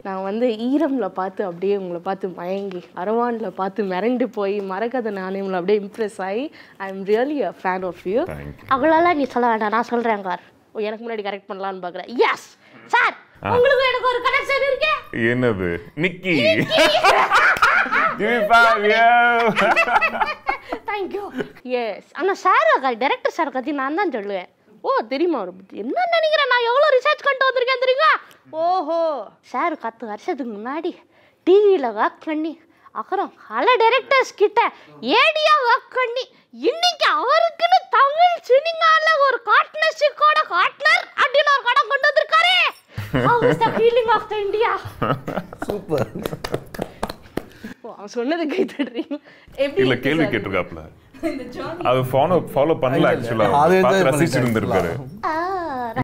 நான் வந்து ஈரம்ல பார்த்து அப்படியே உங்களை பார்த்து மயங்கி அரவான்ல பார்த்து மிரண்டு போய் மரகத நாணயம்ல அப்படியே இம்ப்ரெஸ் ஆகி I am really a fan of you thank you அவ்வளோலாம் நீ சொல்ல வேண்டாம் நான் சொல்கிறேன் கார் ஓ எனக்கு முன்னாடி கரெக்ட் பண்ணலான்னு பார்க்குறேன் எஸ் சார் உங்களுக்கு எனக்கு ஒரு கனெக்ஷன் இருக்கு என்னது Nikki Give me five, yo. Thank you yes ஆனால் சார் டேரக்டர் சார் பற்றி நான் தான் சொல்லுவேன் ஓ தெரியுமா அவரை பற்றி என்ன நினைக்கிறேன் நான் எவ்வளோ ரிசர்ச் பண்ணிட்டு வந்திருக்கேன் தெரியுமா ஓஹோ சார் பத்து வருஷத்துக்கு முன்னாடி டிவியில் ஒர்க் பண்ணி அப்புறம் பல டைரக்டர்ஸ் கிட்ட ஏடியா ஒர்க் பண்ணி இன்னைக்கு அவருக்குன்னு தமிழ் சினிமால ஒரு பார்ட்னர்ஷிப்போட பார்ட்னர் அப்படின்னு ஒரு படம் கொண்டு வந்திருக்காரு How is the feeling of the India? Super ஓ, அவன் சொன்னது கை தட்டுறீங்க எப்படி இல்ல இருக்கு கேள்வி sir? கேட்டிருக்காப்ல அது ஃபாலோ ஃபாலோ பண்ணல ஆக்சுவலா அது enjoy பார்த்து ரசிச்சுட்டு பண்ணிட்டேன் இருந்திருக்காரு ஆ